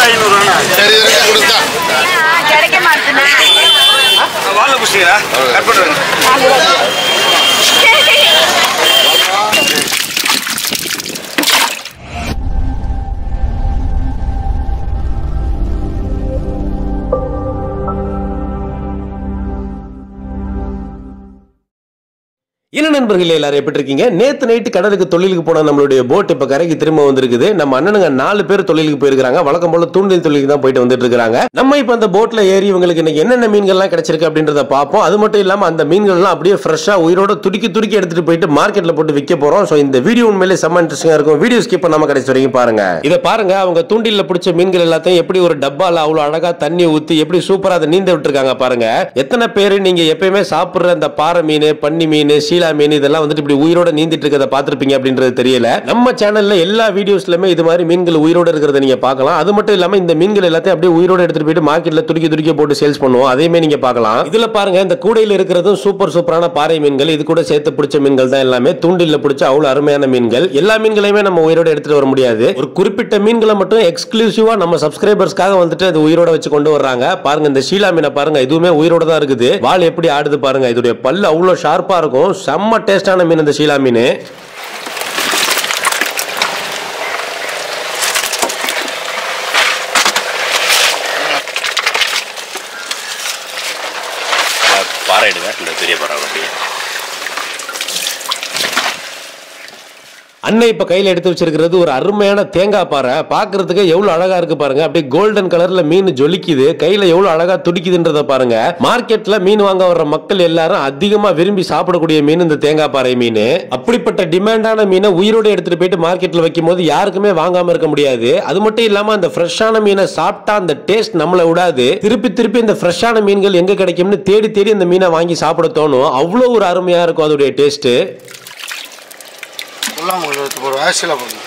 ஐநூறுவாண்ணா சரி இருக்கு கொடுத்தா கிடைக்க மாட்டேனா வாழை பிடிச்சிங்களா கட் பண்ணுறேன் என்ன நண்பர்களே எல்லாரும் எப்படி இருக்கீங்க நேத்து நைட்டு கடலுக்கு தொழிலுக்கு போன நம்மளுடைய போட் இப்ப கரைக்கு திரும்ப வந்திருக்குது நம்ம அண்ணனுங்க நாலு பேர் தொழிலுக்கு போயிருக்காங்க வழக்கம் போல தூண்டில் தொழிலுக்கு தான் போயிட்டு வந்துட்டு இருக்காங்க நம்ம இப்ப அந்த போட்ல ஏறி இவங்களுக்கு இன்னைக்கு என்னென்ன மீன்கள்லாம் கிடைச்சிருக்கு அப்படின்றத பார்ப்போம் அது மட்டும் இல்லாம அந்த மீன்கள்லாம் அப்படியே ஃப்ரெஷ்ஷா உயிரோட துடிக்கி துடிக்கி எடுத்துட்டு போயிட்டு மார்க்கெட்ல போட்டு விற்க போறோம் சோ இந்த வீடியோ உண்மையிலே செம்ம இன்ட்ரெஸ்டிங்கா இருக்கும் வீடியோ ஸ்கிப் பண்ணாம கடைசி வரைக்கும் பாருங்க இதை பாருங்க அவங்க தூண்டில்ல பிடிச்ச மீன்கள் எல்லாத்தையும் எப்படி ஒரு டப்பால அவ்வளவு அழகா தண்ணி ஊத்தி எப்படி சூப்பரா அதை நீந்த விட்டுருக்காங்க பாருங்க எத்தனை பேர் நீங்க எப்பயுமே சாப்பிடுற அந்த பாறை மீன் பன்னி மீன் சீலா மீன் இதெல்லாம் வந்துட்டு இப்படி உயிரோட நீந்திட்டு இருக்கிறத பார்த்திருப்பீங்க அப்படின்றது தெரியல நம்ம சேனல்ல எல்லா வீடியோஸ்லயுமே இது மாதிரி மீன்கள் உயிரோட இருக்கிறத நீங்க பார்க்கலாம் அது மட்டும் இல்லாம இந்த மீன்கள் எல்லாத்தையும் அப்படியே உயிரோட எடுத்துட்டு போயிட்டு மார்க்கெட்ல துடிக்கி துடிக்க போட்டு சேல்ஸ் பண்ணுவோம் அதையுமே நீங்க பார்க்கலாம் இதுல பாருங்க இந்த கூடையில இருக்கிறதும் சூப்பர் சூப்பரான பாறை மீன்கள் இது கூட சேர்த்து பிடிச்ச மீன்கள் தான் எல்லாமே தூண்டில்ல பிடிச்ச அவ்வளவு அருமையான மீன்கள் எல்லா மீன்களையுமே நம்ம உயிரோட எடுத்துட்டு வர முடியாது ஒரு குறிப்பிட்ட மீன்களை மட்டும் எக்ஸ்க்ளூசிவா நம்ம சப்ஸ்கிரைபர்ஸ்க்காக வந்துட்டு அது உயிரோட வச்சு கொண்டு வர்றாங்க பாருங்க இந்த ஷீலா மீனை பாருங்க இதுவுமே உயிரோட தான் இருக்குது வால் எப்படி ஆடுது பாருங்க இதோடைய பல்லு அவ்வளவு ஷார்ப்பா இருக்கும் செம்ம டேஸ்டான மீன் இந்த ஷீலா மீன் பாறை எடுங்க இந்த பெரிய பாறை அப்படியே அன்னை இப்ப கையில எடுத்து வச்சிருக்கிறது ஒரு அருமையான தேங்காய் பாறை பாக்குறதுக்கு எவ்வளவு அழகா இருக்கு பாருங்க அப்படியே கோல்டன் கலர்ல மீன் ஜொலிக்குது கையில எவ்வளவு அழகா துடிக்குதுன்றத பாருங்க மார்க்கெட்ல மீன் வாங்க வர்ற மக்கள் எல்லாரும் அதிகமா விரும்பி சாப்பிடக்கூடிய மீன் இந்த தேங்காய் பாறை மீன் அப்படிப்பட்ட டிமாண்டான மீனை உயிரோட எடுத்துட்டு போயிட்டு மார்க்கெட்ல வைக்கும் போது யாருக்குமே வாங்காம இருக்க முடியாது அது மட்டும் இல்லாம அந்த ஃப்ரெஷ்ஷான மீனை சாப்பிட்டா அந்த டேஸ்ட் நம்மளை விடாது திருப்பி திருப்பி இந்த ஃப்ரெஷ்ஷான மீன்கள் எங்க கிடைக்கும்னு தேடி தேடி இந்த மீனை வாங்கி சாப்பிட தோணும் அவ்வளவு ஒரு அருமையா இருக்கும் அதோடைய டேஸ்ட் எல்லாம் உங்களுக்கு எடுத்து போடுவோம் ஆசியில் போடணும்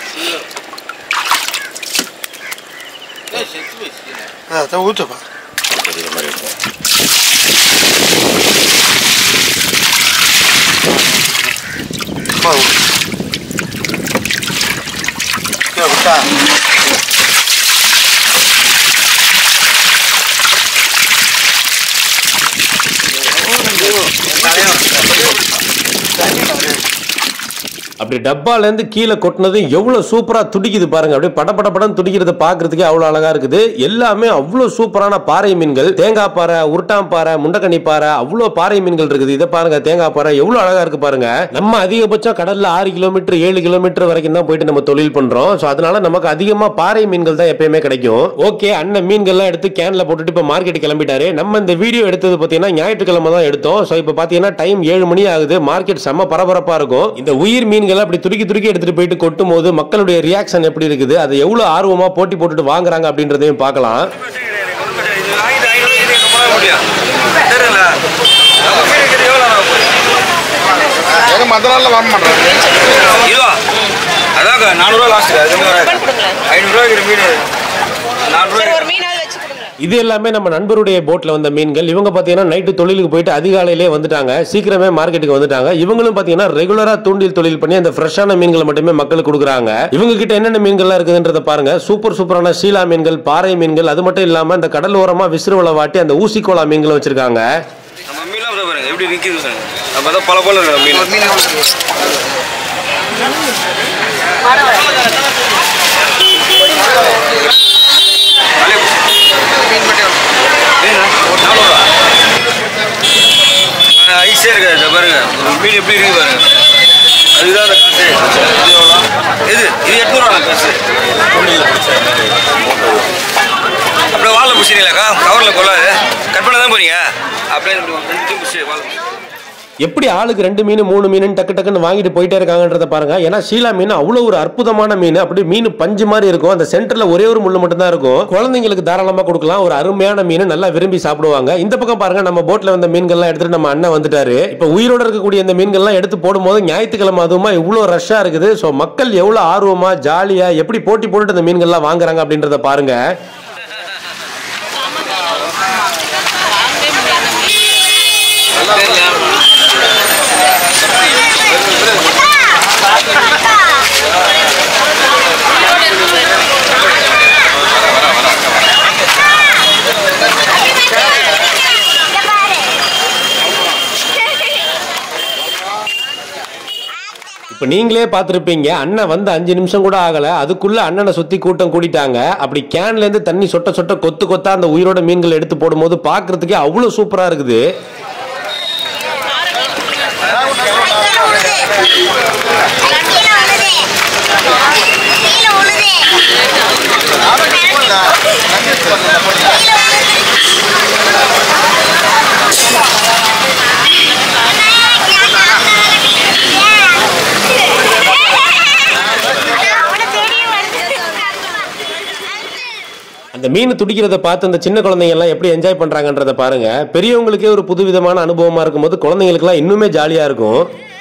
அதான் ஊற்றுப்பா தெரியுற மாதிரி இருக்கும் அம்மா ஊத்து. கீழே விட்டா அப்படி டப்பால இருந்து கீழே கொட்டினது எவ்வளவு சூப்பரா துடிக்குது பாருங்க அப்படியே பட பட படம் துடிக்கிறத பாக்குறதுக்கே அவ்வளவு அழகா இருக்குது எல்லாமே அவ்வளவு சூப்பரான பாறை மீன்கள் தேங்காய் பாறை உருட்டாம் பாறை முண்டக்கண்ணி பாறை அவ்வளவு பாறை மீன்கள் இருக்குது இதை பாருங்க தேங்காய் பாறை எவ்வளவு அழகா இருக்கு பாருங்க நம்ம அதிகபட்சம் கடல்ல ஆறு கிலோமீட்டர் ஏழு கிலோமீட்டர் வரைக்கும் தான் போயிட்டு நம்ம தொழில் பண்றோம் சோ அதனால நமக்கு அதிகமா பாறை மீன்கள் தான் எப்பயுமே கிடைக்கும் ஓகே அண்ணன் மீன்கள்லாம் எடுத்து கேன்ல போட்டுட்டு இப்ப மார்க்கெட் கிளம்பிட்டாரு நம்ம இந்த வீடியோ எடுத்தது பாத்தீங்கன்னா ஞாயிற்றுக்கிழமை தான் எடுத்தோம் சோ இப்ப பாத்தீங்கன்னா டைம் ஏழு மணி ஆகுது மார்க்கெட் செம்ம பரபரப்பா இருக்கும் இந்த உயிர் மீன்களை அப்படி துருக்கி துருக்கி எடுத்துட்டு போயிட்டு கொட்டும் போது மக்களுடைய ரியாக்ஷன் எப்படி இருக்குது அதை எவ்வளவு ஆர்வமா போட்டி போட்டுட்டு வாங்குறாங்க அப்படின்றதையும் பார்க்கலாம் இது வாங்கிட்டு ஐநூறு இது எங்க போக முடியும் தெரியல நம்ம மீன் இருக்கிறது எவ்வளோ ஆகும் போகுது? எனக்கு மற்ற நாளில் வாங்க மாட்டேறாங்க இதுவா அதாங்க நானூறுரூவா லாஸ்ட்டு அது வந்து வராது ஐநூறுரூவா இருக்கிற மீன் நானூறுரூவா ஒரு மீனாவது வச்சு கொடுங்க இது எல்லாமே நம்ம நண்பருடைய போட்ல வந்த மீன்கள் இவங்க பாத்தீங்கன்னா நைட்டு தொழிலுக்கு போயிட்டு அதிகாலையிலே வந்துட்டாங்க சீக்கிரமே மார்க்கெட்டுக்கு வந்துட்டாங்க இவங்களும் பாத்தீங்கன்னா ரெகுலரா தூண்டில் தொழில் பண்ணி அந்த ஃப்ரெஷ்ஷான மீன்களை மட்டுமே மக்களுக்கு கொடுக்குறாங்க இவங்க கிட்ட என்னென்ன மீன்கள்லாம் இருக்குதுன்றத பாருங்க சூப்பர் சூப்பரான சீலா மீன்கள் பாறை மீன்கள் அது மட்டும் இல்லாம இந்த கடல் ஓரமா விசிறுவலை வாட்டி அந்த ஊசிக்கோலா மீன்களும் வச்சிருக்காங்க நம்ம மீன்லாம் பாருங்க எப்படி நிற்கிது பாருங்க நம்ம தான் பல போல இருக்கிற மீன் மீன் ஐஸே இருக்காது இதை பாருங்க ஒரு மீன் எப்படி இருக்கு பாருங்க அதுதான் அந்த காசு இது இது எட்நூறுவா காசு அப்படியே வாழை பிடிச்சிங்களா கவரில் கொள்ளாது கட் பண்ண தான் போறீங்க அப்படியே இப்படி ரெண்டு பிடிச்சி வாழை எப்படி ஆளுக்கு ரெண்டு மீன் மூணு மீன் டக்கு டக்குன்னு வாங்கிட்டு போயிட்டே இருக்காங்கன்றத பாருங்க ஏன்னா ஷீலா மீன் அவ்வளவு ஒரு அற்புதமான மீன் அப்படி மீன் பஞ்சு மாதிரி இருக்கும் அந்த சென்டர்ல ஒரே ஒரு முள்ளு மட்டும் தான் இருக்கும் குழந்தைங்களுக்கு தாராளமா கொடுக்கலாம் ஒரு அருமையான மீன் நல்லா விரும்பி சாப்பிடுவாங்க இந்த பக்கம் பாருங்க நம்ம போட்ல வந்த மீன்கள்லாம் எடுத்துட்டு நம்ம அண்ணன் வந்துட்டாரு இப்ப உயிரோட இருக்கக்கூடிய இந்த மீன்கள்லாம் எடுத்து போடும்போது ஞாயிற்றுக்கிழமை அதுவுமா இவ்வளவு ரஷ்ஷா இருக்குது சோ மக்கள் எவ்வளவு ஆர்வமா ஜாலியா எப்படி போட்டி போட்டுட்டு இந்த மீன்கள்லாம் வாங்குறாங்க அப்படின்றத பாருங்க ஆ இப்ப நீங்களே பார்த்திருப்பீங்க அண்ணன் வந்து அஞ்சு நிமிஷம் கூட ஆகல அதுக்குள்ள அண்ணனை சுத்தி கூட்டம் கூட்டிட்டாங்க அப்படி கேன்ல இருந்து தண்ணி சொட்ட சொட்ட கொத்து கொத்தா அந்த உயிரோட மீன்கள் எடுத்து போடும்போது பார்க்கிறதுக்கே அவ்வளவு சூப்பரா இருக்குது அந்த மீன் துடிக்கிறத பார்த்து அந்த சின்ன குழந்தைங்க எல்லாம் எப்படி என்ஜாய் பண்றாங்கன்றத பாருங்க பெரியவங்களுக்கே ஒரு புதுவிதமான அனுபவமா இருக்கும்போது குழந்தைங்களுக்கு எல்லாம் இன்னுமே ஜாலியா இருக்கும்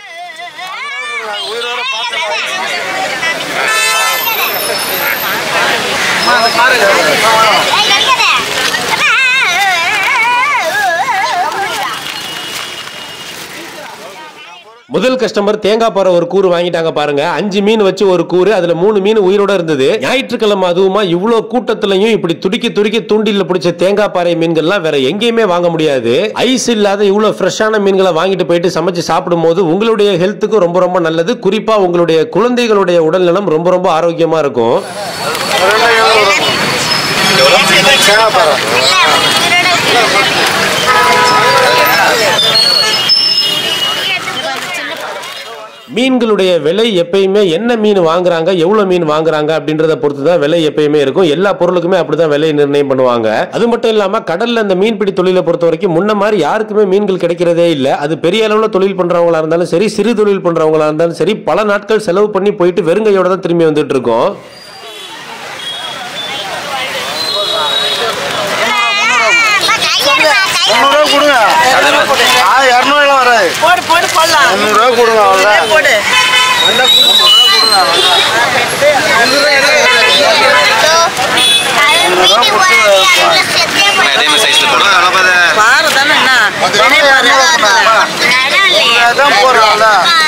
முதல் கஸ்டமர் தேங்காய் பாறை ஒரு கூறு வாங்கிட்டாங்க பாருங்க அஞ்சு மீன் வச்சு ஒரு கூறு அதுல மூணு மீன் உயிரோட இருந்தது ஞாயிற்றுக்கிழமை அதுவுமா இவ்வளவு கூட்டத்திலையும் இப்படி துடிக்கி துடிக்கி தூண்டில பிடிச்ச தேங்காய் பாறை மீன்கள்லாம் வேற எங்கேயுமே வாங்க முடியாது ஐஸ் இல்லாத இவ்வளவு ஃப்ரெஷ்ஷான மீன்களை வாங்கிட்டு போயிட்டு சமைச்சு சாப்பிடும் போது உங்களுடைய ஹெல்த்துக்கு ரொம்ப ரொம்ப நல்லது குறிப்பா உங்களுடைய குழந்தைகளுடைய உடல்நலம் ரொம்ப ரொம்ப ஆரோக்கியமா இருக்கும் தேங்காய் பாரு மீன்களுடைய விலை எப்பயுமே என்ன மீன் வாங்குறாங்க எவ்வளவு மீன் வாங்குறாங்க அப்படின்றத பொறுத்து தான் விலை எப்பயுமே இருக்கும் எல்லா பொருளுக்குமே அப்படிதான் விலை நிர்ணயம் பண்ணுவாங்க அது மட்டும் இல்லாம கடல்ல அந்த மீன்பிடி தொழிலை பொறுத்த வரைக்கும் முன்ன மாதிரி யாருக்குமே மீன்கள் கிடைக்கிறதே இல்ல அது பெரிய அளவுல தொழில் பண்றவங்களா இருந்தாலும் சரி சிறு தொழில் பண்றவங்களா இருந்தாலும் சரி பல நாட்கள் செலவு பண்ணி போயிட்டு வெறுங்கையோட தான் திரும்பி வந்துட்டு இருக்கோம் முந்நூறுரூவா கொடுங்க ஆ இரநூறுலாம் வராது போடு போடு போடலாம் முந்நூறுரூவா கொடுங்க அவ்வளோதான் போடு அதே மாதிரி சைஸ்ல போடுங்க பாரு தானே என்ன அதான் போடுறாங்கல்ல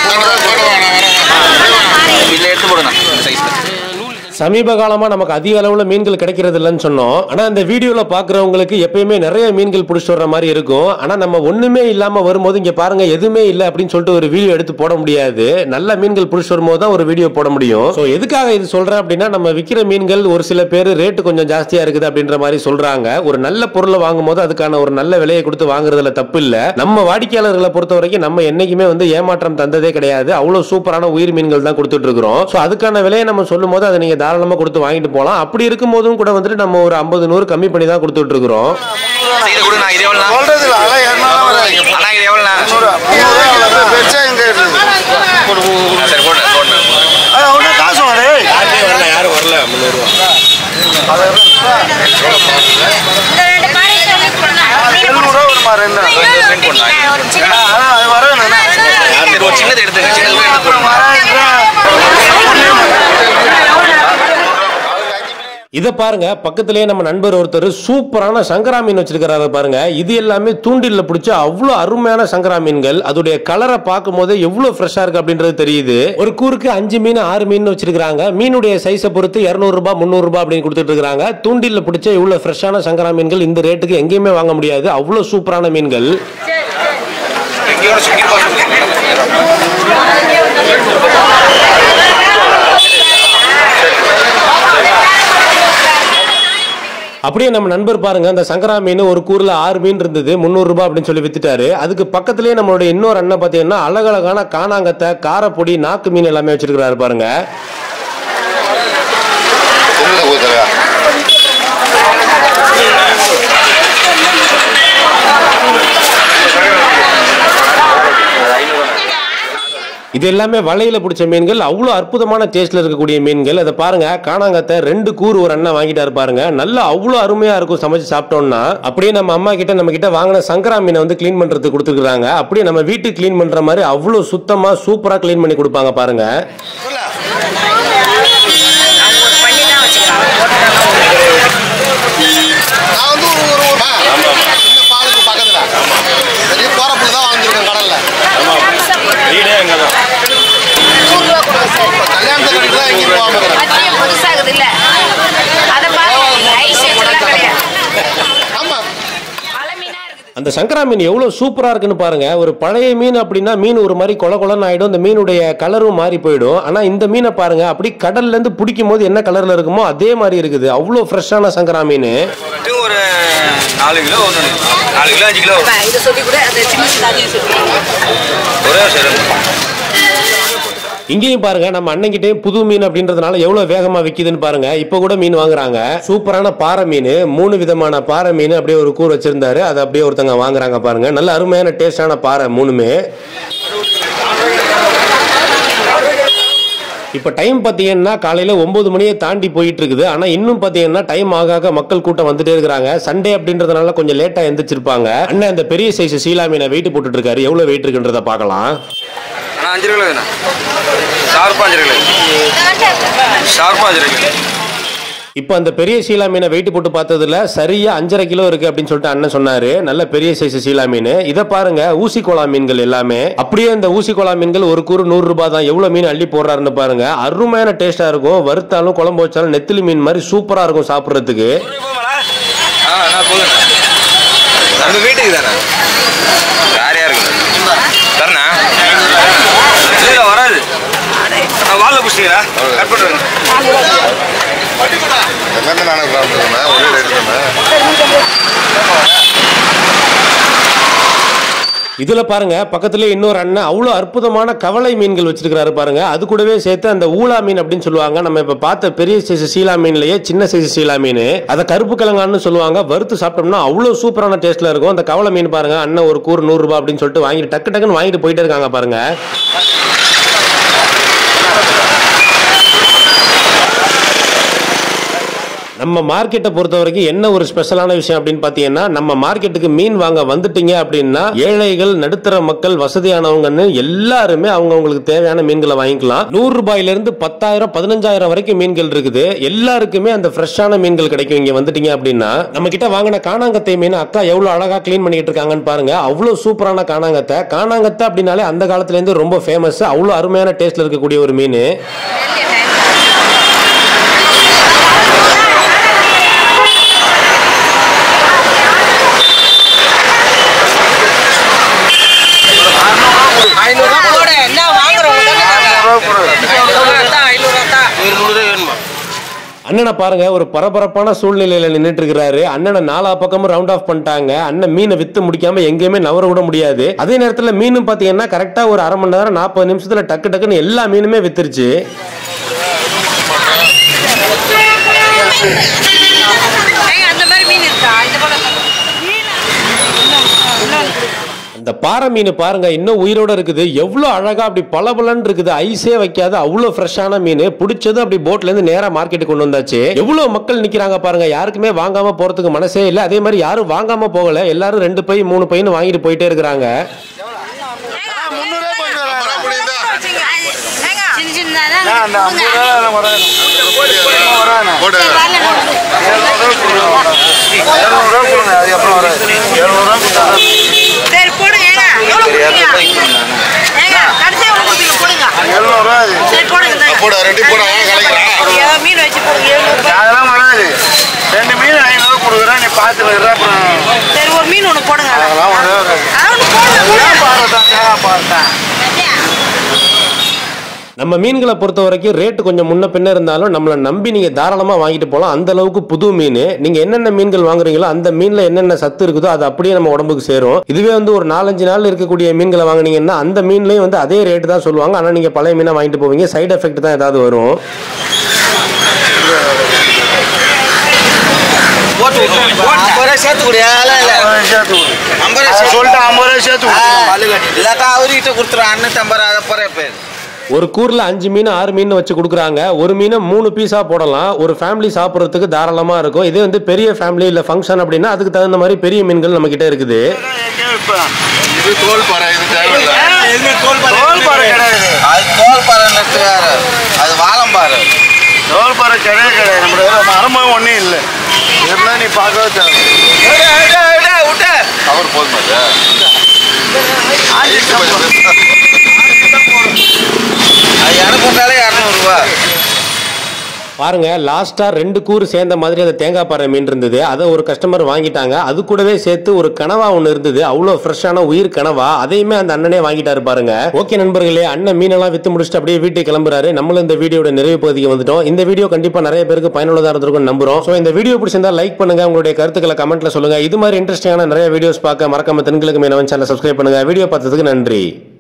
இதுல எடுத்து போடுங்க இந்த சைஸ்ல சமீப காலமா நமக்கு அதிக அளவுல மீன்கள் கிடைக்கிறது இல்லைன்னு சொன்னோம் ஆனா இந்த வீடியோல பாக்குறவங்களுக்கு எப்பயுமே நிறைய மீன்கள் பிடிச்சிட்டு வர்ற மாதிரி இருக்கும் ஆனா நம்ம ஒண்ணுமே இல்லாம வரும்போது இங்க பாருங்க எதுவுமே இல்ல அப்படின்னு சொல்லிட்டு ஒரு வீடியோ எடுத்து போட முடியாது நல்ல மீன்கள் பிடிச்சிட்டு வரும்போது தான் ஒரு வீடியோ போட முடியும் சோ எதுக்காக இது சொல்றேன் அப்படின்னா நம்ம விக்கிற மீன்கள் ஒரு சில பேர் ரேட்டு கொஞ்சம் ஜாஸ்தியா இருக்குது அப்படின்ற மாதிரி சொல்றாங்க ஒரு நல்ல பொருளை வாங்கும் போது அதுக்கான ஒரு நல்ல விலையை கொடுத்து வாங்குறதுல தப்பு இல்ல நம்ம வாடிக்கையாளர்களை பொறுத்த வரைக்கும் நம்ம என்னைக்குமே வந்து ஏமாற்றம் தந்ததே கிடையாது அவ்வளவு சூப்பரான உயிர் மீன்கள் தான் கொடுத்துட்டு இருக்கிறோம் சோ அதுக்கான விலையை நம்ம சொல்லும் போது அதை நீங்க தாராளமா கொடுத்து வாங்கிட்டு போலாம் அப்படி இருக்கும் போதும் கூட வந்துட்டு நம்ம ஒரு ஐம்பது நூறு கம்மி பண்ணி தான் கொடுத்துட்டு இருக்கிறோம் இதை கூட நான் இது எவ்வளோ சொல்றது இல்லை அதெல்லாம் இரநூறுலாம் வராது அண்ணா இது எவ்வளோ முந்நூறுரூவா முந்நூறுரூவா அவ்வளோ பெருசா எங்கே இருக்குது சரி போடுறேன் போடுறேன் அது ஒன்றும் காசு வரும் யாரும் வரல முந்நூறுவா எழுநூறுவா வருமா ரெண்டு சென்ட் பண்ணலாம் அதான் அது வரணும் என்ன சரி ஒரு சின்னதை எடுத்துங்க சின்னது கூட எடுத்து போடுங்க இதை பாருங்க பக்கத்திலேயே நம்ம நண்பர் ஒருத்தர் சூப்பரான சங்கரா மீன் வச்சிருக்கிறாரு பாருங்க இது எல்லாமே தூண்டில்ல பிடிச்ச அவ்வளவு அருமையான சங்கரா மீன்கள் அதோடைய கலரை பார்க்கும் போதே எவ்வளவு ஃப்ரெஷ்ஷா இருக்கு அப்படின்றது தெரியுது ஒரு கூருக்கு அஞ்சு மீன் ஆறு மீன் வச்சிருக்காங்க மீனுடைய சைஸை பொறுத்து இருநூறு ரூபாய் முந்நூறு ரூபாய் அப்படின்னு கொடுத்துட்டு இருக்காங்க தூண்டில்ல பிடிச்ச இவ்வளவு ஃப்ரெஷ்ஷான சங்கரா மீன்கள் இந்த ரேட்டுக்கு எங்கேயுமே வாங்க முடியாது அவ்வளவு சூப்பரான மீன்கள் எங்கேயோட சுற்றி அப்படியே நம்ம நண்பர் பாருங்க அந்த சங்கரா மீன் ஒரு கூர்ல ஆறு மீன் இருந்தது முந்நூறு ரூபாய் அப்படின்னு சொல்லி வித்துட்டாரு அதுக்கு பக்கத்துலயே நம்மளுடைய இன்னொரு அண்ணன் பாத்தீங்கன்னா அழகழகான காணாங்கத்தை காரப்பொடி நாக்கு மீன் எல்லாமே வச்சிருக்கிறாரு பாருங்க இது எல்லாமே வலையில பிடிச்ச மீன்கள் அவ்வளோ அற்புதமான டேஸ்ட்ல இருக்கக்கூடிய மீன்கள் அதை பாருங்க காணாங்கத்தை ரெண்டு கூறு ஒரு அண்ணன் வாங்கிட்டாரு பாருங்க நல்லா அவ்வளோ அருமையா இருக்கும் சமைச்சு சாப்பிட்டோம்னா அப்படியே நம்ம அம்மா கிட்ட நம்ம கிட்ட வாங்கின சங்கரா மீனை வந்து க்ளீன் பண்றதுக்கு கொடுத்துருக்காங்க அப்படியே நம்ம வீட்டுக்கு க்ளீன் பண்ற மாதிரி அவ்வளோ சுத்தமா சூப்பரா க்ளீன் பண்ணி கொடுப்பாங்க பாருங்க நான் வந்து ஒரு ஒரு ஒரு சின்ன பாலுக்கு பக்கத்துல பெரிய போறப்புல தான் வாங்கியிருக்கேன் கடல்ல வீடே அங்கே தான் இப்ப கல்யாணத்துக்கு கட்டி தான் எங்கேயும் போகாம இருக்கிறேன் புதுசாகுது இல்ல அதை பாருங்க ஐஸ் எல்லாம் கிடையாது ஆமா பழமீனா இருக்குது அந்த சங்கரா மீன் எவ்வளவு சூப்பரா இருக்குன்னு பாருங்க ஒரு பழைய மீன் அப்படின்னா மீன் ஒரு மாதிரி கொல கொலன்னு ஆயிடும் இந்த மீனுடைய கலரும் மாறி போயிடும் ஆனா இந்த மீனை பாருங்க அப்படி கடல்ல இருந்து பிடிக்கும் போது என்ன கலர்ல இருக்குமோ அதே மாதிரி இருக்குது அவ்வளவு ஃப்ரெஷ்ஷான சங்கரா மீன் இது ஒரு நாலு கிலோ ஒன்று நாலு கிலோ அஞ்சு கிலோ வரும். இதை சொல்லி கூட அந்த சின்ன சின்ன அதையும் சொல்லி ஒரே ஒரு சைடு இங்கேயும் பாருங்க நம்ம அண்ணங்கிட்டே புது மீன் அப்படின்றதுனால எவ்வளவு வேகமா விக்குதுன்னு பாருங்க இப்ப கூட மீன் வாங்குறாங்க சூப்பரான பாறை மீன் மூணு விதமான பாறை மீன் அப்படியே ஒரு கூர் வச்சிருந்தாரு அதை அப்படியே ஒருத்தங்க வாங்குறாங்க பாருங்க நல்ல அருமையான டேஸ்டான பாறை மூணுமே இப்போ டைம் பார்த்தீங்கன்னா காலையில் ஒம்பது மணியை தாண்டி போயிட்டு இருக்குது ஆனால் இன்னும் பார்த்தீங்கன்னா டைம் ஆக ஆக மக்கள் கூட்டம் வந்துட்டே இருக்கிறாங்க சண்டே அப்படின்றதுனால கொஞ்சம் லேட்டாக எந்திரிச்சிருப்பாங்க அண்ணன் இந்த பெரிய சைஸ் சீலா மீனை வெயிட் போட்டுட்டு இருக்காரு எவ்வளோ வெயிட் இருக்குன்றத பார்க்கலாம் ஆனால் அஞ்சு கிலோ தானே ஷார்ப்பாக அஞ்சு கிலோ ஷார்ப்பாக அஞ்சு கிலோ இப்போ அந்த பெரிய சீலா மீனை வெயிட் போட்டு பார்த்ததுல சரியா அஞ்சரை கிலோ இருக்கு அப்படின்னு சொல்லிட்டு அண்ணன் சொன்னாரு நல்ல பெரிய சைஸ் சீலா மீன் இதை பாருங்க ஊசி கோலா மீன்கள் எல்லாமே அப்படியே இந்த ஊசி கோலா மீன்கள் ஒரு கூறு நூறு ரூபாய் தான் எவ்வளவு மீன் அள்ளி போடுறாருன்னு பாருங்க அருமையான டேஸ்டா இருக்கும் வறுத்தாலும் குழம்பு வச்சாலும் நெத்திலி மீன் மாதிரி சூப்பரா இருக்கும் சாப்பிட்றதுக்கு ஆ நான் போதுண்ணா நம்ம வீட்டுக்கு தானே யார் யாருக்கு தரணா இல்லை வராது நான் வாழை பிடிச்சிங்களா கட் பண்ணுறேன் எல்லாமே நானே ப்ராப்ளம் ஒரே ரேட் தானே இதுல பாருங்க பக்கத்துல இன்னொரு அண்ணன் அவ்வளவு அற்புதமான கவலை மீன்கள் வச்சிருக்காரு பாருங்க அது கூடவே சேர்த்து அந்த ஊலா மீன் அப்படின்னு சொல்லுவாங்க நம்ம இப்ப பார்த்த பெரிய சைஸ் சீலா மீன்லயே சின்ன சைஸ் சீலா மீன் அதை கருப்பு கிழங்கான்னு சொல்லுவாங்க வறுத்து சாப்பிட்டோம்னா அவ்வளவு சூப்பரான டேஸ்ட்ல இருக்கும் அந்த கவலை மீன் பாருங்க அண்ணன் ஒரு கூறு நூறு ரூபாய் அப்படின்னு சொல்லிட்டு வாங்கிட்டு டக்கு டக்குன்னு வாங்கிட்டு போயிட்டே இருக்காங்க பாருங்க நம்ம மார்க்கெட்டை பொறுத்த வரைக்கும் என்ன ஒரு ஸ்பெஷலான விஷயம் அப்படின்னு பார்த்தீங்கன்னா நம்ம மார்க்கெட்டுக்கு மீன் வாங்க வந்துட்டீங்க அப்படின்னா ஏழைகள் நடுத்தர மக்கள் வசதியானவங்கன்னு எல்லாருமே அவங்கவங்களுக்கு தேவையான மீன்களை வாங்கிக்கலாம் நூறு ரூபாயில இருந்து பத்தாயிரம் பதினஞ்சாயிரம் வரைக்கும் மீன்கள் இருக்குது எல்லாருக்குமே அந்த ஃப்ரெஷ்ஷான மீன்கள் கிடைக்கும் இங்க வந்துட்டீங்க அப்படின்னா நம்ம கிட்ட வாங்கின காணாங்கத்தை மீன் அக்கா எவ்வளவு அழகா க்ளீன் பண்ணிட்டு இருக்காங்கன்னு பாருங்க அவ்வளவு சூப்பரான காணாங்கத்தை காணாங்கத்தை அப்படின்னாலே அந்த காலத்துல இருந்து ரொம்ப ஃபேமஸ் அவ்வளவு அருமையான டேஸ்ட்ல இருக்கக்கூடிய ஒரு மீன் ஐநூறுரூவா போட என்ன வாங்குறவங்க தானே ஐநூறுரூவா தான் ஒரு முழு வேணுமா அண்ணனை பாருங்க ஒரு பரபரப்பான சூழ்நிலையில நின்னுட்டு இருக்கிறாரு அண்ணனை நாலா பக்கமும் ரவுண்ட் ஆஃப் பண்ணிட்டாங்க அண்ணன் மீனை வித்து முடிக்காம எங்கேயுமே நவர விட முடியாது அதே நேரத்துல மீனும் பாத்தீங்கன்னா கரெக்டா ஒரு அரை மணி நேரம் நாற்பது நிமிஷத்துல டக்கு டக்குன்னு எல்லா மீனுமே வித்துருச்சு ஏங்க அந்த மாதிரி மீன் இருக்கா இந்த போல அந்த பாறை மீன் பாருங்க இன்னும் உயிரோட இருக்குது எவ்வளவு அழகா அப்படி பளபளன்னு இருக்குது ஐஸே வைக்காத அவ்வளவு ஃப்ரெஷ்ஷான மீன் பிடிச்சது அப்படி போட்ல இருந்து நேரா மார்க்கெட்டுக்கு கொண்டு வந்தாச்சு எவ்வளவு மக்கள் நிக்கிறாங்க பாருங்க யாருக்குமே வாங்காம போறதுக்கு மனசே இல்ல அதே மாதிரி யாரும் வாங்காம போகல எல்லாரும் ரெண்டு பை மூணு பைன்னு வாங்கிட்டு போயிட்டே இருக்கிறாங்க முந்நூறுரூவா போயிட்டு வரேன் முடியுதா சின்ன சின்னதாக போடு சரி போடுங்க ஏங்க எவ்வளோ கொடுப்பீங்க ஏங்க கடைசியாக எவ்வளோ கொடுப்பீங்க போடுங்க சரி போடுங்க இந்தாங்க. போடு ரெண்டு போட கலைக்கிறேன் ஏ, மீன் வச்சு போடுங்க எழுநூறு அதெல்லாம் வராது ரெண்டு மீன் ஐநூறு கொடுக்குறேன் நீ பார்த்து வர்ற அப்புறம் சரி ஒரு மீன் ஒன்று போடுங்க அதெல்லாம் வரவே வராது அதான் ஒன்று போடுங்க போடுங்க. பாருதான் தேவை பாருதான் நம்ம மீன்களை பொறுத்த வரைக்கும் ரேட்டு கொஞ்சம் முன்ன பின்ன இருந்தாலும் நம்மளை நம்பி நீங்க தாராளமா வாங்கிட்டு போகலாம் அந்த அளவுக்கு புது மீன் நீங்க என்னென்ன மீன்கள் வாங்குறீங்களோ அந்த மீன்ல என்னென்ன சத்து இருக்குதோ அது அப்படியே நம்ம உடம்புக்கு சேரும் இதுவே வந்து ஒரு நாலஞ்சு நாள் இருக்கக்கூடிய மீன்களை வாங்குனீங்கன்னா அந்த மீன்லயும் வந்து அதே ரேட்டு தான் சொல்லுவாங்க ஆனா நீங்க பழைய மீனை வாங்கிட்டு போவீங்க சைடு எஃபெக்ட் தான் ஏதாவது வரும் போட்டு ஐம்பது ரூபா சேர்த்து கூடிய இல்லை சேர்த்து கொடு. ஐம்பது அதை சொல்லிட்டு ஐம்பது ரூபாய் சேர்த்து கொடு. இல்லாட்டா அவர்கிட்ட கொடுத்துருவோம் அண்ணன் ஐம்பது ரூபா அதை போகிற பேர் ஒரு கூர்ல அஞ்சு மீன் ஆறு மீன் வச்சு கொடுக்குறாங்க ஒரு மீனை மூணு பீஸா போடலாம் ஒரு ஃபேமிலி சாப்பிட்றதுக்கு தாராளமா இருக்கும் இதே வந்து பெரிய ஃபேமிலி இல்ல ஃபங்க்ஷன் அப்படின்னா அதுக்கு தகுந்த மாதிரி பெரிய மீன்கள் நம்ம கிட்ட இருக்குது எங்கேயும் விற்பேன். இது தோல் பாறை இது தேவையில்லை தோல் பாறை கிடையாது அது தோல் பாருன்றது வேற அது வாழம்பாரு தோல் பாறை கிடையவே கிடையாது நம்ம மரமும் ஒன்றும் இல்லை இருந்தால் நீ பார்க்கவே தேவை விட்டு அவர் போதுமா அது எனக்கு போட்டாலே இரநூறுபா பாருங்க லாஸ்டா ரெண்டு கூறு சேர்ந்த மாதிரி அந்த தேங்காய் பாறை மீன் இருந்தது அதை ஒரு கஸ்டமர் வாங்கிட்டாங்க அது கூடவே சேர்த்து ஒரு கனவா ஒன்று இருந்தது அவ்வளோ ஃப்ரெஷ்ஷான உயிர் கனவா அதையுமே அந்த அண்ணனே வாங்கிட்டாரு பாருங்க ஓகே நண்பர்களே அண்ணன் மீனெல்லாம் வித்து முடிச்சுட்டு அப்படியே வீட்டுக்கு கிளம்புறாரு நம்மளும் இந்த வீடியோட நிறைவு பகுதிக்கு வந்துட்டோம் இந்த வீடியோ கண்டிப்பா நிறைய பேருக்கு பயனுள்ளதா இருந்திருக்கும் நம்புறோம் ஸோ இந்த வீடியோ பிடிச்சிருந்தா லைக் பண்ணுங்க உங்களுடைய கருத்துக்களை கமெண்ட்ல சொல்லுங்க இது மாதிரி இன்ட்ரெஸ்டிங்கான நிறைய வீடியோஸ் பார்க்க மறக்காம தென்கிழக்கு மீனவன் சேனல் சப்ஸ்கிரைப் பண்ணுங்க வீடியோ பார்த்ததுக்கு நன்றி